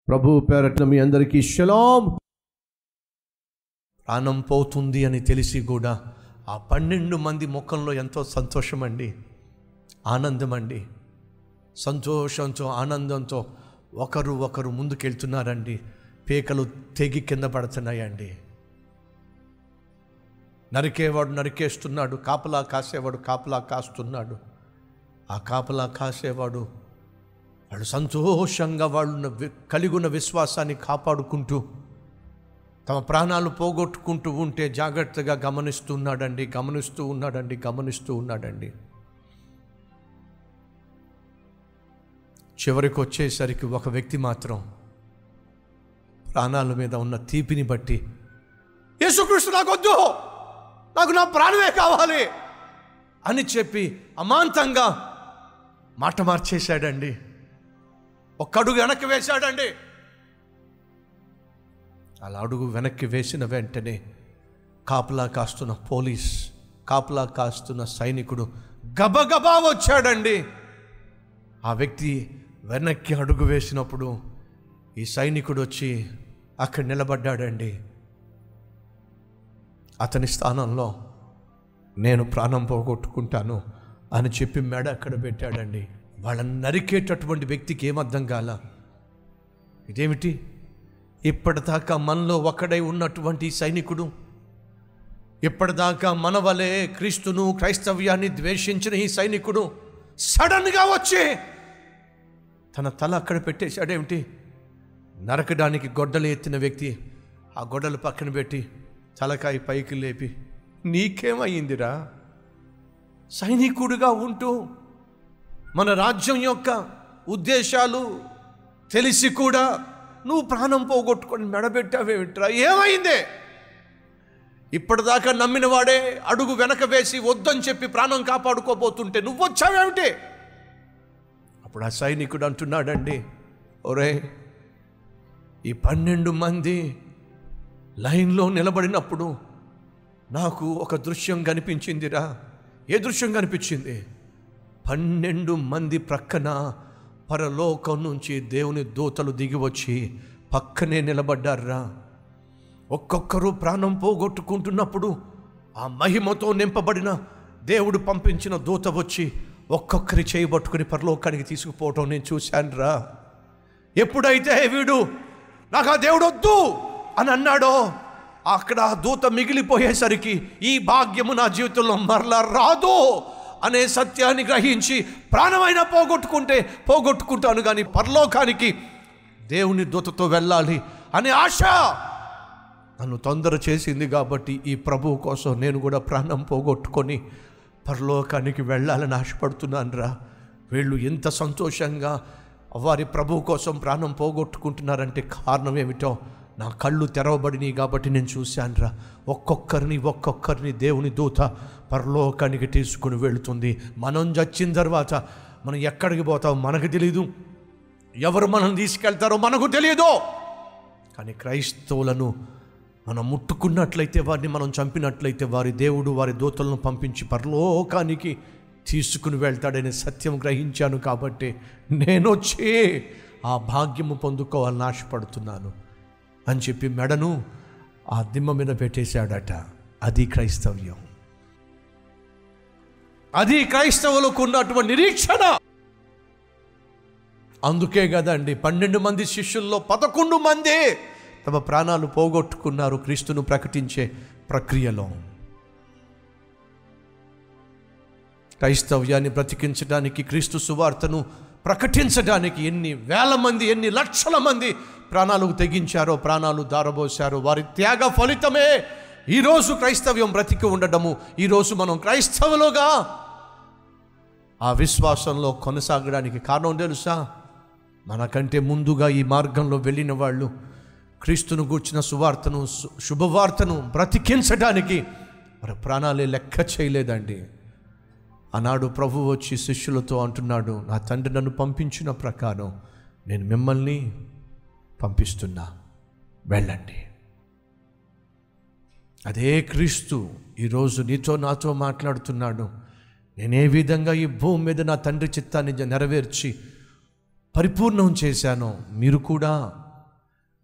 ప్రభు పేరట్న మీ అందరికీ షలాం ప్రాణం పోతుంది అని తెలిసి కూడా ఆ పన్నెండు మంది ముఖంలో ఎంతో సంతోషం అండి ఆనందం అండి సంతోషంతో ఆనందంతో ఒకరు ఒకరు ముందుకెళ్తున్నారండి పేకలు తెగి కింద పడుతున్నాయండి నరికేవాడు నరికేస్తున్నాడు కాపలా కాసేవాడు కాపలా కాస్తున్నాడు ఆ కాపలా కాసేవాడు వాళ్ళు సంతోషంగా వాళ్ళు కలిగి ఉన్న విశ్వాసాన్ని కాపాడుకుంటూ తమ ప్రాణాలు పోగొట్టుకుంటూ ఉంటే జాగ్రత్తగా గమనిస్తున్నాడండి గమనిస్తూ ఉన్నాడండి గమనిస్తూ ఉన్నాడండి చివరికి వచ్చేసరికి ఒక వ్యక్తి మాత్రం ప్రాణాల మీద ఉన్న తీపిని బట్టి యేసుకృష్ణ నాకొద్దు నాకు నా ప్రాణమే కావాలి అని చెప్పి అమాంతంగా మాట మార్చేశాడండి ఒక్క అడుగు వెనక్కి వేశాడండి అలా అడుగు వెనక్కి వేసిన వెంటనే కాపలా కాస్తున్న పోలీస్ కాపలా కాస్తున్న సైనికుడు గబగబా వచ్చాడండి ఆ వ్యక్తి వెనక్కి అడుగు వేసినప్పుడు ఈ సైనికుడు వచ్చి అక్కడ నిలబడ్డాడండి అతని స్థానంలో నేను ప్రాణం పోగొట్టుకుంటాను అని చెప్పి మెడ అక్కడ పెట్టాడండి వాళ్ళని నరికేటటువంటి వ్యక్తికి ఏమర్థం కాల ఇదేమిటి ఇప్పటిదాకా మనలో ఒక్కడై ఉన్నటువంటి సైనికుడు ఇప్పటిదాకా మన వలె క్రీస్తును క్రైస్తవ్యాన్ని ద్వేషించిన ఈ సైనికుడు సడన్గా వచ్చి తన తల అక్కడ పెట్టేశాడేమిటి నరకడానికి గొడ్డలు ఎత్తిన వ్యక్తి ఆ గొడ్డలు పక్కన పెట్టి తలకాయ పైకి లేపి నీకేమయ్యిందిరా సైనికుడిగా ఉంటూ మన రాజ్యం యొక్క ఉద్దేశాలు తెలిసి కూడా నువ్వు ప్రాణం పోగొట్టుకొని మెడబెట్టావేమిట్రా ఏమైందే ఇప్పటిదాకా నమ్మిన వాడే అడుగు వెనక వేసి వద్దని చెప్పి ప్రాణం కాపాడుకోబోతుంటే నువ్వు వచ్చావేమిటి అప్పుడు ఆ సైనికుడు అంటున్నాడండి ఒరే ఈ పన్నెండు మంది లైన్లో నిలబడినప్పుడు నాకు ఒక దృశ్యం కనిపించిందిరా ఏ దృశ్యం కనిపించింది పన్నెండు మంది ప్రక్కన పరలోకం నుంచి దేవుని దూతలు దిగి వచ్చి పక్కనే నిలబడ్డారా ఒక్కొక్కరు ప్రాణం పోగొట్టుకుంటున్నప్పుడు ఆ మహిమతో నింపబడిన దేవుడు పంపించిన దూత వచ్చి ఒక్కొక్కరి చేయబట్టుకుని పరలోకానికి తీసుకుపోవటం నేను చూశానురా ఎప్పుడైతే వీడు నాకు ఆ దేవుడు వద్దు అని అన్నాడో అక్కడ ఆ దూత మిగిలిపోయేసరికి ఈ భాగ్యము నా జీవితంలో మరలా రాదు అనే సత్యాన్ని గ్రహించి ప్రాణమైనా పోగొట్టుకుంటే పోగొట్టుకుంటాను కానీ పరలోకానికి దేవుని దూతతో వెళ్ళాలి అనే ఆశ నన్ను తొందర చేసింది కాబట్టి ఈ ప్రభువు కోసం నేను కూడా ప్రాణం పోగొట్టుకొని పరలోకానికి వెళ్ళాలని ఆశపడుతున్నాను రా వీళ్ళు ఎంత సంతోషంగా వారి ప్రభువు కోసం ప్రాణం పోగొట్టుకుంటున్నారంటే కారణం ఏమిటో నా కళ్ళు తెరవబడినాయి కాబట్టి నేను చూశాను రా ఒక్కొక్కరిని ఒక్కొక్కరిని దేవుని దూత పరలోకానికి తీసుకుని వెళుతుంది మనం చచ్చిన తర్వాత మనం ఎక్కడికి పోతామో మనకు తెలియదు ఎవరు మనం తీసుకెళ్తారో మనకు తెలియదు కానీ క్రైస్తవులను మనం ముట్టుకున్నట్లయితే వారిని మనం చంపినట్లయితే వారి దేవుడు వారి దూతలను పంపించి పరలోకానికి తీసుకుని వెళ్తాడనే సత్యం గ్రహించాను కాబట్టి నేను వచ్చి ఆ భాగ్యము పొందుకోవాలని ఆశపడుతున్నాను అని చెప్పి మెడను ఆ దిమ్మ మీద పెట్టేశాడట అది క్రైస్తవ్యం అది క్రైస్తవులకు ఉన్నటువంటి నిరీక్షణ అందుకే కదండి పన్నెండు మంది శిష్యుల్లో పదకొండు మంది తమ ప్రాణాలు పోగొట్టుకున్నారు క్రీస్తును ప్రకటించే ప్రక్రియలో క్రైస్తవ్యాన్ని బ్రతికించడానికి క్రీస్తు సువార్తను ప్రకటించడానికి ఎన్ని వేల మంది ఎన్ని లక్షల మంది ప్రాణాలకు తెగించారో ప్రాణాలు దారబోశారో వారి త్యాగ ఫలితమే ఈరోజు క్రైస్తవ్యం బ్రతికి ఉండడము ఈరోజు మనం క్రైస్తవులుగా ఆ విశ్వాసంలో కొనసాగడానికి కారణం తెలుసా మనకంటే ముందుగా ఈ మార్గంలో వెళ్ళిన వాళ్ళు క్రీస్తును గూర్చిన సువార్తను సు- శుభవార్తను బ్రతికించడానికి మరి ప్రాణాలే లెక్క చేయలేదండి ఆనాడు ప్రభు వచ్చి శిష్యులతో అంటున్నాడు నా తండ్రి నన్ను పంపించిన ప్రకారం నేను మిమ్మల్ని పంపిస్తున్నా వెళ్ళండి అదే క్రీస్తు ఈరోజు నీతో నాతో మాట్లాడుతున్నాడు నేను ఏ విధంగా ఈ భూమి మీద నా తండ్రి చిత్తాన్ని జ- నెరవేర్చి పరిపూర్ణం చేశానో మీరు కూడా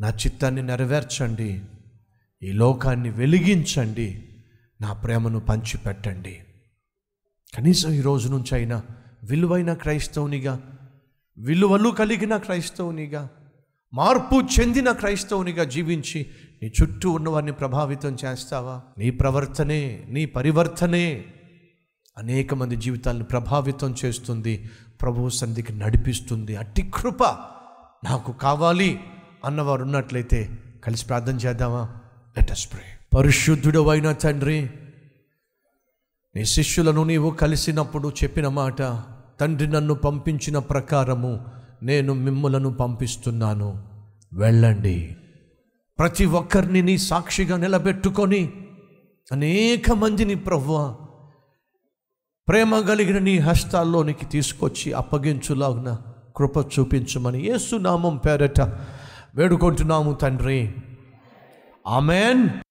నా చిత్తాన్ని నెరవేర్చండి ఈ లోకాన్ని వెలిగించండి నా ప్రేమను పంచిపెట్టండి కనీసం ఈ రోజు నుంచి అయినా విలువైన క్రైస్తవునిగా విలువలు కలిగిన క్రైస్తవునిగా మార్పు చెందిన క్రైస్తవునిగా జీవించి నీ చుట్టూ ఉన్నవారిని ప్రభావితం చేస్తావా నీ ప్రవర్తనే నీ పరివర్తనే అనేక మంది జీవితాలను ప్రభావితం చేస్తుంది ప్రభువు సంధికి నడిపిస్తుంది అట్టి కృప నాకు కావాలి అన్నవారు ఉన్నట్లయితే కలిసి ప్రార్థన చేద్దామా లెటస్ ప్రే పరిశుద్ధుడు అయిన తండ్రి నీ శిష్యులను నీవు కలిసినప్పుడు చెప్పిన మాట తండ్రి నన్ను పంపించిన ప్రకారము నేను మిమ్ములను పంపిస్తున్నాను వెళ్ళండి ప్రతి ఒక్కరిని నీ సాక్షిగా నిలబెట్టుకొని అనేక మందిని ప్రభువా ప్రేమ కలిగిన నీ హస్తాల్లోనికి తీసుకొచ్చి అప్పగించులాగున కృప చూపించమని యేసునామం పేరట వేడుకుంటున్నాము తండ్రి ఆమెన్